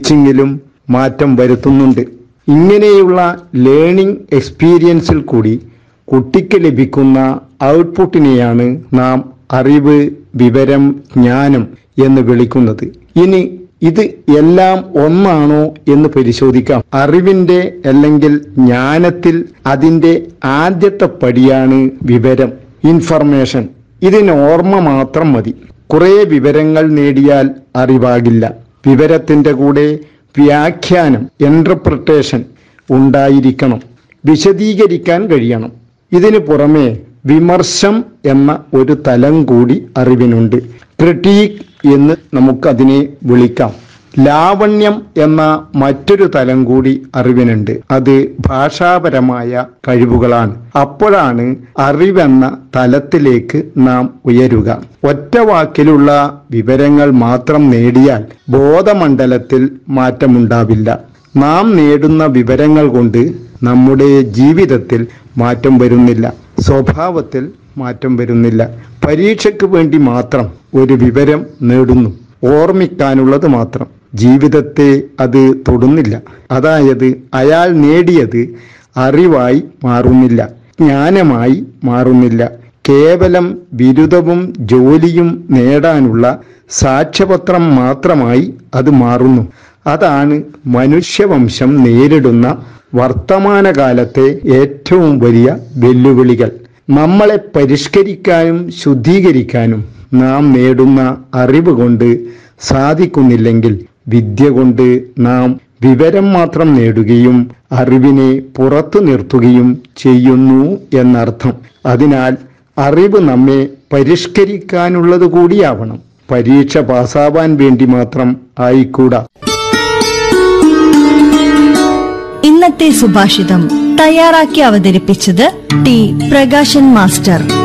ടീച്ചിങ്ങിലും മാറ്റം വരുത്തുന്നുണ്ട് ഇങ്ങനെയുള്ള ലേണിംഗ് എക്സ്പീരിയൻസിൽ കൂടി കുട്ടിക്ക് ലഭിക്കുന്ന ഔട്ട്പുട്ടിനെയാണ് നാം അറിവ് വിവരം ജ്ഞാനം എന്ന് വിളിക്കുന്നത് ഇനി ഇത് എല്ലാം ഒന്നാണോ എന്ന് പരിശോധിക്കാം അറിവിന്റെ അല്ലെങ്കിൽ ജ്ഞാനത്തിൽ അതിന്റെ ആദ്യത്തെ പടിയാണ് വിവരം ഇൻഫർമേഷൻ ഇതിന് ഓർമ്മ മാത്രം മതി കുറെ വിവരങ്ങൾ നേടിയാൽ അറിവാകില്ല വിവരത്തിന്റെ കൂടെ വ്യാഖ്യാനം എന്റർപ്രിട്ടേഷൻ ഉണ്ടായിരിക്കണം വിശദീകരിക്കാൻ കഴിയണം ഇതിനു പുറമെ വിമർശം എന്ന ഒരു തലം കൂടി അറിവിനുണ്ട് ക്രിട്ടീക്ക് എന്ന് നമുക്കതിനെ വിളിക്കാം ലാവണ്യം എന്ന മറ്റൊരു തലം കൂടി അറിവിനുണ്ട് അത് ഭാഷാപരമായ കഴിവുകളാണ് അപ്പോഴാണ് അറിവെന്ന തലത്തിലേക്ക് നാം ഉയരുക ഒറ്റ വാക്കിലുള്ള വിവരങ്ങൾ മാത്രം നേടിയാൽ ബോധമണ്ഡലത്തിൽ മാറ്റമുണ്ടാവില്ല നാം നേടുന്ന വിവരങ്ങൾ കൊണ്ട് നമ്മുടെ ജീവിതത്തിൽ മാറ്റം വരുന്നില്ല സ്വഭാവത്തിൽ മാറ്റം വരുന്നില്ല പരീക്ഷയ്ക്ക് വേണ്ടി മാത്രം ഒരു വിവരം നേടുന്നു ഓർമ്മിക്കാനുള്ളത് മാത്രം ജീവിതത്തെ അത് തൊടുന്നില്ല അതായത് അയാൾ നേടിയത് അറിവായി മാറുന്നില്ല ജ്ഞാനമായി മാറുന്നില്ല കേവലം ബിരുദവും ജോലിയും നേടാനുള്ള സാക്ഷ്യപത്രം മാത്രമായി അത് മാറുന്നു അതാണ് മനുഷ്യവംശം നേരിടുന്ന വർത്തമാനകാലത്തെ ഏറ്റവും വലിയ വെല്ലുവിളികൾ നമ്മളെ പരിഷ്കരിക്കാനും ശുദ്ധീകരിക്കാനും നാം നേടുന്ന അറിവ് കൊണ്ട് സാധിക്കുന്നില്ലെങ്കിൽ വിദ്യ കൊണ്ട് നാം വിവരം മാത്രം നേടുകയും അറിവിനെ പുറത്തു നിർത്തുകയും ചെയ്യുന്നു എന്നർത്ഥം അതിനാൽ അറിവ് നമ്മെ പരിഷ്കരിക്കാനുള്ളത് കൂടിയാവണം പരീക്ഷ പാസ്സാവാൻ വേണ്ടി മാത്രം ആയിക്കൂടാ ഇന്നത്തെ സുഭാഷിതം തയ്യാറാക്കി അവതരിപ്പിച്ചത് ടി പ്രകാശൻ മാസ്റ്റർ